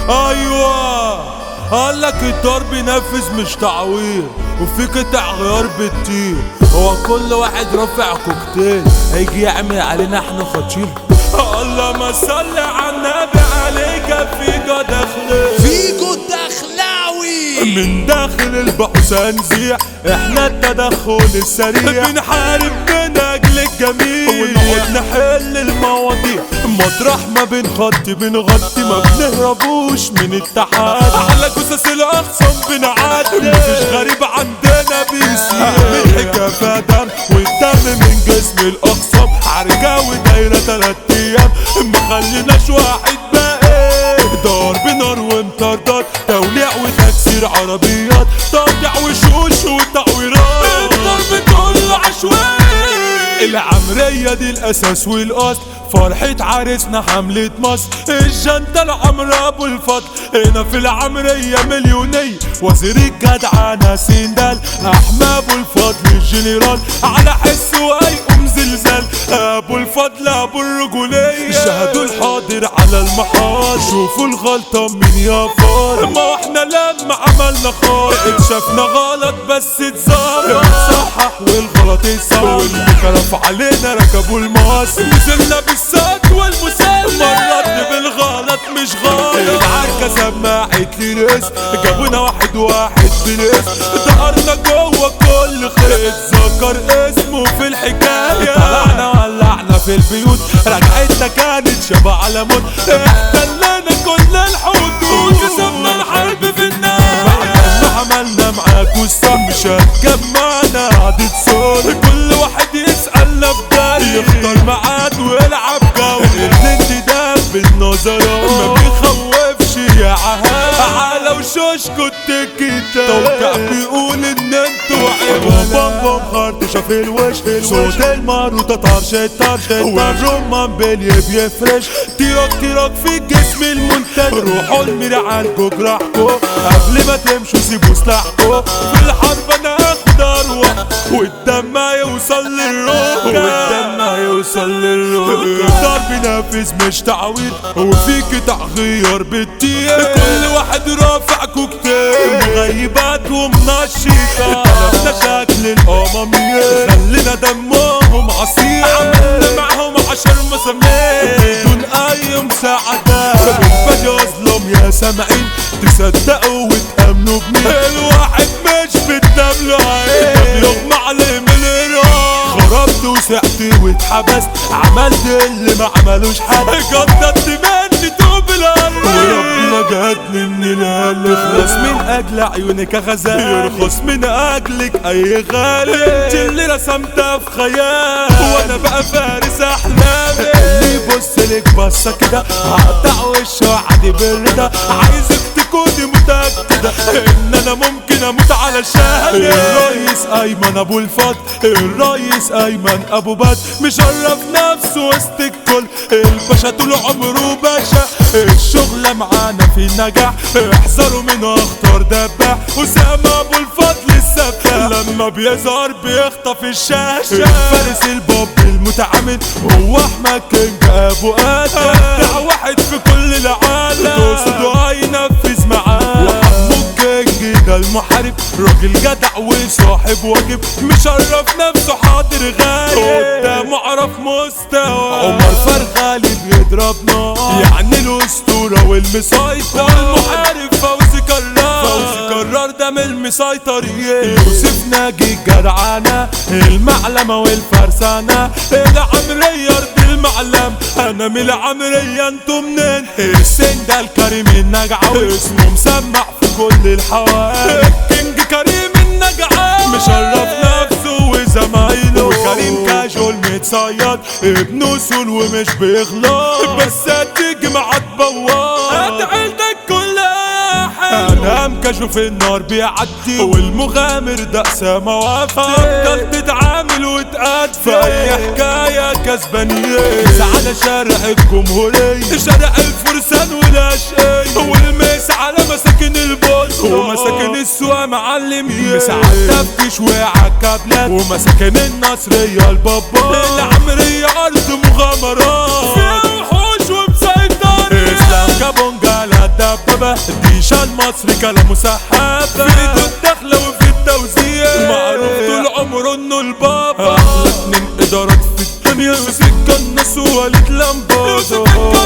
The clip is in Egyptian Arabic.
ايوه قالك الضرب نفذ مش تعوير وفي قطع غيار بتطير هو كل واحد رافع كوكتيل هيجي يعمل علينا احنا خطير اللهم صل على النبي عليك في داخلين فيجو دخلاوي من داخل البحث هنزيع احنا التدخل السريع بنحارب من اجل الجميع ونقعد نحل المواضيع مطرح ما بنخطي بنغطي ما بنهربوش من التحدي على جثث الاخصام بنعدي مفيش غريب عندنا بيسير من حكاية دم والدم من جسم الاخصام عرجاوي دايرة تلات ايام مخليناش واحد باقي ضرب نار ومطاردات توليع وتكسير عربيات تقطيع وشوش وتعويرات الضرب كله عشوائي العمرية دي الأساس والأصل فرحة عريسنا حملة مصر الجنة العمرة أبو الفضل هنا في العمرية مليونية وزير الجدع سندال أحمى أبو الفضل الجنرال على حس وهيقوم زلزال أبو الفضل أبو الرجولية شهدوا الحاضر على المحاضر شوفوا الغلطة من يا فار ما احنا لما عملنا خاطر اكشفنا غلط بس اتظهر صحح والغلط يتصور واللي كرف علينا ركبوا المقص نزلنا بالسد والمسلم مرات بالغلط مش غلط العركة سماعت لي رزق جابونا واحد واحد بالاسم دقرنا جوه كل خيط ذكر اسمه في الحكاية طلعنا ولعنا في البيوت رجعتنا كانت شبه على موت احتلنا كل الحدود كسبنا الحرب في النار بعد ما عملنا معاكوا الصح مش هتجمعنا قعدة صوت كل واحد يسألنا بدال يختار ميعاد ويلعب جو الانتداب بالنظرات ما بيخوفش يا عهاد على وشوشكوا التكتاب توقع بيقول ان انتوا عيبان بابا خرطشة في الوش صوت الماروتة طرش طرش والرمان بلي بيفرش تيرك تيرك في الجسم المنتج روحوا الميرعان جراحكو قبل ما تمشوا سيبوا سلاحكو في الحرب انا اخد اروح والدم يوصل للروح والدم يوصل للروح ضرب نافذ مش تعويض وفيك تغير بالتير كل واحد رافع كوكتيل مغيبات ومنشطة طلبنا شكل الأممية خلينا دمهم عصير عملنا معهم عشر مسامير بدون أي مساعدة بدي أظلم يا سامعين تصدقوا وتأمنوا بمين الواحد مش بالدم له عين يغمى عليه من الراح خربت وسعت واتحبست عملت اللي ما عملوش حد قدرت مني توب القلب وربنا جاتني من القلب يخلص من اجل عيونك يا غزال يرخص من اجلك اي غالي انت اللي رسمتها في خيال وانا بقى فارس احلامي اللي يبص لك بصه كده هقطع وشه عادي بالرضا عايزك تكوني متأكدة ان انا ممكن اموت على شهادة الرئيس ايمن ابو الفضل الرئيس ايمن ابو بد مشرف نفسه وسط الكل الباشا طول عمره باشا الشغلة معانا في النجاح احذروا من اخطر دباح اسامة ابو الفضل السفاح لما بيظهر بيخطف الشاشة فارس الباب المتعامل هو احمد كينج ابو ادم ابدع واحد في كل العالم تقصده هينفذ معاه وحمو الكينج ده المحارب راجل جدع وصاحب واجب مشرف نفسه حاضر غالي قدامه عرف مستوى عمر فرغالي بيضرب نار يعني الاسطوره والمسيطر المحارب فوزي كرار فوزي كرار ده من المسيطرين يوسف ناجي جدعانة المعلمة والفرسانة العمرية ارض المعلم انا من العمرية انتو منين السن ده الكريم النجعوي اسمه مسمع في كل الحواري الكينج كريم النجعوي مشرف نفسه وزمايله وكريم كاجول متصيد ابنه سول ومش بيغلط بس هتيجي مع تبوظ عيلتك كلها حلو انا مكشف في النار بيعدي والمغامر ده اسامه وافا تفضل تتعامل وتأدي في اي حكايه كسبانيه على شارع الجمهوريه شارع الفرسان والاشقيه والمس على مساكن البوس ومساكن السوق معلمين مس على التفتيش وعالكابلات ومساكن النصريه البابا العمريه ارض مغامرات فيها وحوش ومسيطرين اسلام كابونجا لا دبابة باشا المصري كلامه سحابة في ايده الدخلة وفي التوزيع معروف طول عمره انه البابا احلى اتنين ادارات في الدنيا يوسف كنس ووليد لمبادة